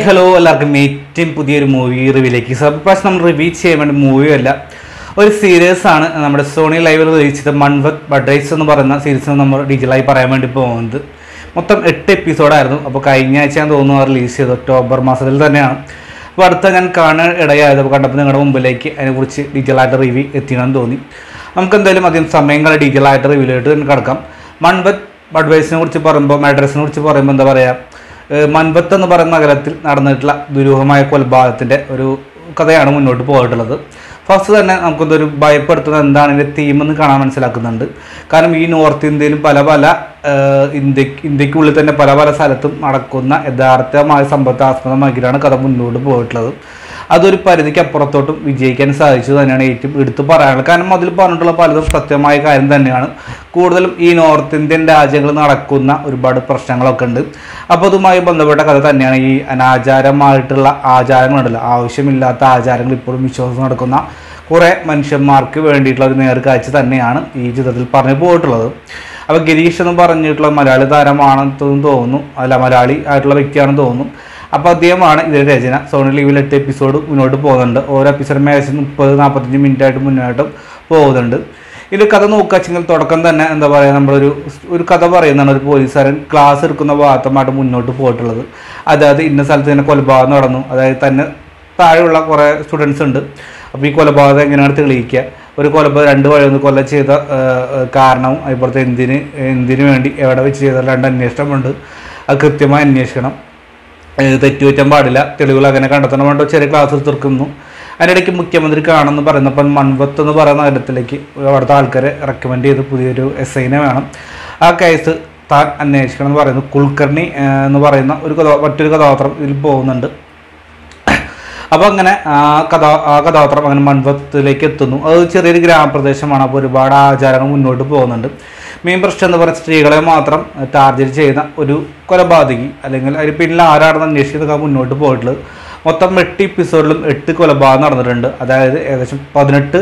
hello എല്ലാവർക്കും ഏറ്റവും പുതിയൊരു മൂവി റിവ്യൂലേക്ക് സർപ്രൈസ് നമ്മൾ റിവ്യൂ ചെയ്യാൻ വേണ്ടി മൂവി അല്ല ഒരു സീരീസ് ആണ് നമ്മുടെ സോണി ലൈവിൽ റിലീസ് ചെയ്ത മൺവത് ബഡ്രൈസ് എന്ന് പറയുന്ന സീരീസ് നമ്മൾ ഡീറ്റെയിലായി പറയാൻ വേണ്ടി പോകുന്നത് മൊത്തം എട്ട് എപ്പിസോഡായിരുന്നു അപ്പോൾ കഴിഞ്ഞ ആഴ്ച ഞാൻ തോന്നുന്നു റിലീസ് ചെയ്തത് ഒക്ടോബർ മാസത്തിൽ തന്നെയാണ് അപ്പോൾ അടുത്ത ഞാൻ കാണാൻ ഇടയായത് അപ്പോൾ കണ്ടപ്പോൾ നിങ്ങളുടെ മുമ്പിലേക്ക് അതിനെക്കുറിച്ച് ഡീറ്റെയിൽ ആയിട്ട് റിവ്യൂ എത്തിയണമെന്ന് തോന്നി നമുക്ക് എന്തായാലും അധികം സമയങ്ങൾ ഡീറ്റെയിൽ ആയിട്ട് റിവ്യൂലായിട്ട് തന്നെ കിടക്കാം മൺവത് ബഡ്വൈസിനെ കുറിച്ച് പറയുമ്പോൾ മാഡ്രസിനെ കുറിച്ച് പറയുമ്പോൾ എന്താ പറയുക ഏഹ് മൻബത്ത് എന്ന് പറയുന്ന നഗരത്തിൽ നടന്നിട്ടുള്ള ദുരൂഹമായ കൊലപാതകത്തിൻ്റെ ഒരു കഥയാണ് മുന്നോട്ട് പോയിട്ടുള്ളത് ഫസ്റ്റ് തന്നെ നമുക്കിതൊരു ഭയപ്പെടുത്തുന്നത് എന്താണ് ഇതിൻ്റെ തീം എന്ന് കാണാൻ മനസ്സിലാക്കുന്നുണ്ട് കാരണം ഈ നോർത്ത് ഇന്ത്യയിലും പല പല ഏഹ് ഇന്ത്യ ഇന്ത്യക്കുള്ളിൽ തന്നെ പല പല സ്ഥലത്തും നടക്കുന്ന യഥാർത്ഥമായ സംഭവത്തെ ആസ്പദമാക്കിയിട്ടാണ് കഥ മുന്നോട്ട് പോയിട്ടുള്ളത് അതൊരു പരിധിക്ക് അപ്പുറത്തോട്ടും വിജയിക്കാൻ സാധിച്ചു തന്നെയാണ് ഏറ്റവും എടുത്തു പറയാനുള്ളത് കാരണം അതിൽ പറഞ്ഞിട്ടുള്ള പലതും സത്യമായ കാര്യം തന്നെയാണ് കൂടുതലും ഈ നോർത്ത് ഇന്ത്യൻ രാജ്യങ്ങളിൽ നടക്കുന്ന ഒരുപാട് പ്രശ്നങ്ങളൊക്കെ ഉണ്ട് അപ്പോൾ അതുമായി ബന്ധപ്പെട്ട കഥ തന്നെയാണ് ഈ അനാചാരമായിട്ടുള്ള ആചാരങ്ങളുണ്ടല്ലോ ആവശ്യമില്ലാത്ത ആചാരങ്ങൾ ഇപ്പോഴും വിശ്വാസം നടക്കുന്ന കുറേ മനുഷ്യന്മാർക്ക് വേണ്ടിയിട്ടുള്ള ഒരു നേർക്കാഴ്ച തന്നെയാണ് ഈ ചിത്രത്തിൽ പറഞ്ഞു പോയിട്ടുള്ളത് അപ്പോൾ ഗിരീഷ് എന്ന് പറഞ്ഞിട്ടുള്ള മലയാളി താരമാണെന്ന് തോന്നുന്നു അല്ല മലയാളി ആയിട്ടുള്ള വ്യക്തിയാണെന്ന് തോന്നുന്നു അപ്പോൾ അദ്ദേഹമാണ് ഇതിൻ്റെ രചന സോണി ലീവിൽ എട്ട് എപ്പിസോഡ് മുന്നോട്ട് പോകുന്നുണ്ട് ഓരോ എപ്പിസോഡ് മാക്സിമം മുപ്പത് നാൽപ്പത്തഞ്ച് മിനിറ്റ് ആയിട്ട് മുന്നോട്ടും പോകുന്നുണ്ട് ഇത് കഥ നോക്കുകവെച്ചെങ്കിൽ തുടക്കം തന്നെ എന്താ പറയുക നമ്മളൊരു ഒരു കഥ പറയുന്നതാണ് ഒരു പോലീസുകാരൻ ക്ലാസ് എടുക്കുന്ന ഭാഗത്തുമായിട്ട് മുന്നോട്ട് പോയിട്ടുള്ളത് അതായത് ഇന്ന സ്ഥലത്ത് തന്നെ കൊലപാതകം നടന്നു അതായത് തന്നെ താഴെയുള്ള കുറേ സ്റ്റുഡൻസ് ഉണ്ട് അപ്പോൾ ഈ കൊലപാതകം എങ്ങനെയാണ് തെളിയിക്കുക ഒരു കൊലപാതകം രണ്ട് വഴി ഒന്ന് കൊല ചെയ്ത ആ, ആ, കാരണവും അതുപോലത്തെ എന്തിന് എന്തിനു വേണ്ടി എവിടെ വെച്ച് ചെയ്ത രണ്ട് അന്വേഷണമുണ്ട് അത് കൃത്യമായി അന്വേഷിക്കണം ഏഹ് തെറ്റുപറ്റാൻ പാടില്ല തെളിവുകൾ അങ്ങനെ കണ്ടെത്തണം വേണ്ട ചെറിയ ക്ലാസ് തീർക്കുന്നു അതിനിടയ്ക്ക് മുഖ്യമന്ത്രി കാണുമെന്ന് പറയുന്നപ്പോൾ മൺവത്ത് എന്ന് പറയുന്ന നഗരത്തിലേക്ക് അവിടുത്തെ ആൾക്കാരെ റെക്കമെൻഡ് ചെയ്ത് പുതിയൊരു എസ് ഐനെ വേണം ആ കേസ് താൻ അന്വേഷിക്കണം എന്ന് പറയുന്നു കുൽക്കർണി ഏഹ് എന്ന് പറയുന്ന ഒരു കഥാ മറ്റൊരു കഥാപാത്രം ഇതിൽ പോകുന്നുണ്ട് അപ്പോൾ അങ്ങനെ ആ കഥാ ആ കഥാപാത്രം അങ്ങനെ മൺവത്തിലേക്ക് എത്തുന്നു അത് ചെറിയൊരു ഗ്രാമപ്രദേശമാണ് അപ്പോൾ ഒരുപാട് ആചാരങ്ങൾ മുന്നോട്ട് പോകുന്നുണ്ട് മെയിൻ പ്രശ്നം എന്ന് പറയുന്നത് സ്ത്രീകളെ മാത്രം ടാർഗറ്റ് ചെയ്യുന്ന ഒരു കൊലപാതകി അല്ലെങ്കിൽ അതിന് പിന്നിൽ ആരാണെന്ന് അന്വേഷിക്കുന്നതൊക്കെ മുന്നോട്ട് പോയിട്ടുള്ളത് മൊത്തം എട്ട് എപ്പിസോഡിലും എട്ട് കൊലപാതകം നടന്നിട്ടുണ്ട് അതായത് ഏകദേശം പതിനെട്ട്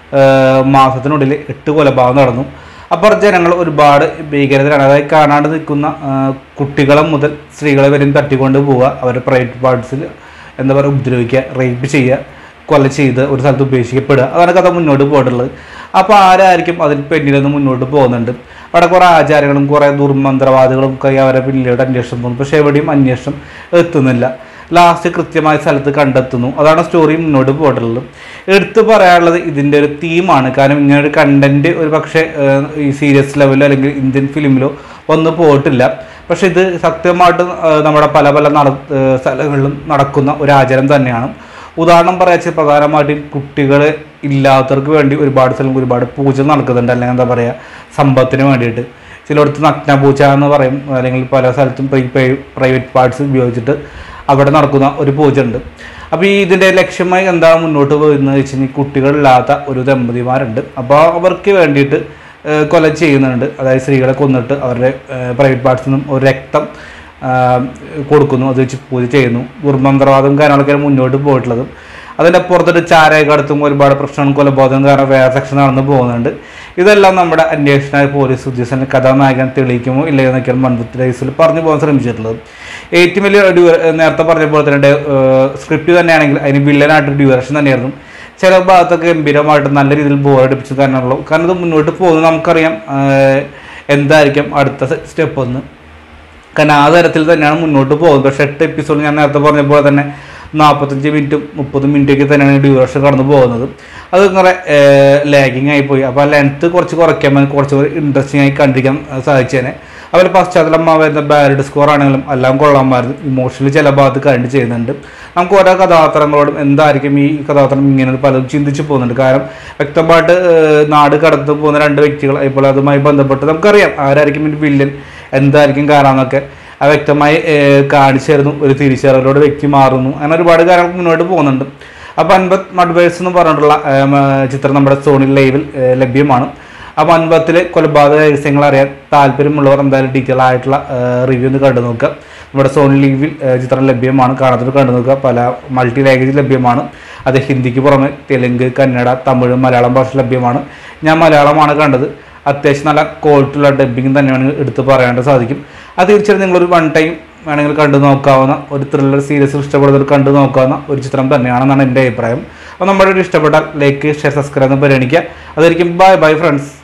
ഏഹ് മാസത്തിനുള്ളിൽ എട്ട് കൊലപാതകം നടന്നു അപ്പോൾ ജനങ്ങൾ ഒരുപാട് ഭീകരതരാണ് അതായത് കാണാണ്ട് നിൽക്കുന്ന ആ, കുട്ടികളെ മുതൽ സ്ത്രീകളെ വരെയും തട്ടിക്കൊണ്ട് പോവുക അവരുടെ പ്രൈവറ്റ് പാർട്സിൽ എന്താ പറയുക ഉപദ്രവിക്കുക റേപ്പ് ചെയ്യുക കൊല ചെയ്ത് ഒരു സ്ഥലത്ത് ഉപേക്ഷിക്കപ്പെടുക അതാണ് കഥ മുന്നോട്ട് പോയിട്ടുള്ളത് അപ്പോൾ ആരായിരിക്കും അതിൽ പിന്നിലൊന്ന് മുന്നോട്ട് പോകുന്നുണ്ട് അവിടെ കുറേ ആചാരങ്ങളും കുറേ ദുർമന്ത്രവാദികളും ഒക്കെ അവരെ പിന്നിലോട്ട് അന്വേഷണം പോകുന്നു പക്ഷേ എവിടെയും അന്വേഷണം എത്തുന്നില്ല ലാസ്റ്റ് കൃത്യമായ സ്ഥലത്ത് കണ്ടെത്തുന്നു അതാണ് സ്റ്റോറി മുന്നോട്ട് പോയിട്ടുള്ളത് എടുത്തു പറയാനുള്ളത് ഇതിൻ്റെ ഒരു തീമാണ് കാരണം ഇങ്ങനെ ഒരു കണ്ടന്റ് ഒരു പക്ഷേ ഏഹ്, ഈ സീരിയസ് ലെവലിലോ അല്ലെങ്കിൽ ഇന്ത്യൻ ഫിലിമിലോ വന്നു പോയിട്ടില്ല പക്ഷെ ഇത് സത്യമായിട്ട് ഏഹ്, നമ്മുടെ പല പല നട ഏഹ്, സ്ഥലങ്ങളിലും നടക്കുന്ന ഒരു ആചാരം തന്നെയാണ് ഉദാഹരണം പറയാച്ച പ്രധാനമായിട്ടും കുട്ടികൾ ഇല്ലാത്തവർക്ക് വേണ്ടി ഒരുപാട് സ്ഥലം ഒരുപാട് പൂജ നടക്കുന്നുണ്ട് അല്ലെങ്കിൽ എന്താ പറയുക സമ്പത്തിന് വേണ്ടിയിട്ട് ചിലയിടത്ത് നഗ്ന പൂജ എന്ന് പറയും അല്ലെങ്കിൽ പല സ്ഥലത്തും പ്രൈവറ്റ് പാർട്സ് ഉപയോഗിച്ചിട്ട് അവിടെ നടക്കുന്ന ഒരു പൂജ ഉണ്ട് അപ്പോൾ ഈ ഇതിൻ്റെ ലക്ഷ്യമായി എന്താണ് മുന്നോട്ട് പോകുന്നത് വെച്ച് കഴിഞ്ഞാൽ കുട്ടികളില്ലാത്ത ഒരു ദമ്പതിമാരുണ്ട് അപ്പോൾ അവർക്ക് വേണ്ടിയിട്ട് ഏഹ്, കൊല ചെയ്യുന്നുണ്ട് അതായത് സ്ത്രീകളെ കൊന്നിട്ട് അവരുടെ പ്രൈവറ്റ് പാർട്സിൽ നിന്നും ഒരു രക്തം ആഹ്, കൊടുക്കുന്നു അത് വെച്ച് പൂജ ചെയ്യുന്നു ദുർമന്ത്രവാദം കാര്യങ്ങളൊക്കെയാണ് മുന്നോട്ട് പോയിട്ടുള്ളത് അതിൻ്റെ പുറത്തൊരു ചാരകടത്തും ഒരുപാട് പ്രശ്നങ്ങളും കൊലപാതകം കാരണം വേറെ സെക്ഷൻ നടന്നു പോകുന്നുണ്ട് ഇതെല്ലാം നമ്മുടെ അന്വേഷണ പോലീസ് ഉദ്യോഗസ്ഥന് കഥാനായകൻ തെളിയിക്കുമോ ഇല്ലയോ എന്നൊക്കെയാണ് മൺപത്ത് ഡേയ്സിൽ പറഞ്ഞു പോകാൻ ശ്രമിച്ചിട്ടുള്ളത് ഏറ്റവും വലിയ ഡ്യൂ- നേരത്തെ പറഞ്ഞ പോലെ തന്നെ സ്ക്രിപ്റ്റ് തന്നെയാണെങ്കിൽ അതിന് വില്ലനായിട്ട് ഡ്യൂറേഷൻ തന്നെയായിരുന്നു ചില ഭാഗത്തൊക്കെ ഗംഭീരമായിട്ട് നല്ല രീതിയിൽ ബോറടിപ്പിച്ചു തന്നെയുള്ളൂ കാരണം ഇത് മുന്നോട്ട് പോകുന്നത് നമുക്കറിയാം ആഹ്, എന്തായിരിക്കും അടുത്ത സ്റ്റെപ്പ് എന്ന് കാരണം ആ തരത്തിൽ തന്നെയാണ് മുന്നോട്ട് പോകുന്നത് പക്ഷേ എട്ട് എപ്പിസോഡ് ഞാൻ നേരത്തെ പറഞ്ഞ പോലെ തന്നെ നാൽപ്പത്തഞ്ച് മിനിറ്റും മുപ്പത് മിനിറ്റൊക്കെ തന്നെയാണ് ഡ്യൂറേഷൻ കടന്നു പോകുന്നത് അത് കുറെ ലാഗിങ് ആയി പോയി അപ്പോൾ ആ ലെങ്ത്ത് കുറച്ച് കുറയ്ക്കാൻ വേണ്ടി കുറച്ച് ഇൻട്രസ്റ്റിംഗ് ആയി കണ്ടിരിക്കാൻ സാധിച്ചേനെ അവർ പശ്ചാത്തലം വരുന്ന ബാരഡ് സ്കോർ ആണെങ്കിലും എല്ലാം കൊള്ളാമായിരുന്നു ഇമോഷണലി ചില ഭാഗത്ത് കണ്ട് ചെയ്യുന്നുണ്ട് നമുക്ക് ഓരോ കഥാപാത്രങ്ങളോടും എന്തായിരിക്കും ഈ കഥാപാത്രം ഇങ്ങനെ പലതും ചിന്തിച്ച് പോകുന്നുണ്ട് കാരണം വ്യക്തമായിട്ട് ഏഹ്, നാട് കടന്നു പോകുന്ന രണ്ട് വ്യക്തികൾ ഇപ്പോൾ അതുമായി ബന്ധപ്പെട്ട് നമുക്കറിയാം ആരായിരിക്കും ഇതിൻ്റെ വില്ലൻ എന്തായിരിക്കും കാരണം എന്നൊക്കെ ആ വ്യക്തമായി ഏഹ്, കാണിച്ചു തരുന്നു ഒരു തിരിച്ചറിവിലൂടെ വ്യക്തി മാറുന്നു അങ്ങനെ ഒരുപാട് കാര്യങ്ങൾ മുന്നോട്ട് പോകുന്നുണ്ട് അപ്പോൾ അൻപത് മഡ്വേഴ്സ് എന്ന് പറഞ്ഞിട്ടുള്ള ഏഹ്, മ- ചിത്രം നമ്മുടെ സോണി ലൈവിൽ ഏഹ്, ലഭ്യമാണ് അപ്പോൾ അൻപത്തിലെ കൊലപാതക രഹസ്യങ്ങൾ അറിയാൻ താല്പര്യമുള്ളവർ എന്തായാലും ഡീറ്റെയിൽ ആയിട്ടുള്ള റിവ്യൂ ഒന്ന് കണ്ടു നോക്കുക നമ്മുടെ സോണി ലീവിൽ ഏഹ്, ചിത്രം ലഭ്യമാണ് കാണാത്തവർ കണ്ടു നോക്കുക പല മൾട്ടി ലാംഗ്വേജ് ലഭ്യമാണ് അത് ഹിന്ദിക്ക് പുറമെ തെലുങ്ക് കന്നഡ തമിഴ് മലയാളം ഭാഷ ലഭ്യമാണ് ഞാൻ മലയാളമാണ് കണ്ടത് അത്യാവശ്യം നല്ല ക്വാളിറ്റിയുള്ള ഡബ്ബിങ് തന്നെയാണ് എടുത്ത് പറയാണ്ട് സാധിക്കും അത് തീർച്ചയായും നിങ്ങളൊരു വൺ ടൈം വേണമെങ്കിൽ കണ്ടു നോക്കാവുന്ന ഒരു ത്രില്ലർ സീരീസ് ഇഷ്ടപ്പെടുന്നവർ കണ്ടു നോക്കാവുന്ന ഒരു ചിത്രം തന്നെയാണെന്നാണ് എൻ്റെ അഭിപ്രായം അപ്പോൾ നമ്മുടെ വീഡിയോ ഇഷ്ടപ്പെട്ടാൽ ലൈക്ക് ഷെയർ സബ്സ്ക്രൈബ് എന്ന് പരിഗണിക്കുക അതായിരിക്കും ബൈ ബൈ ഫ്രണ്ട്സ്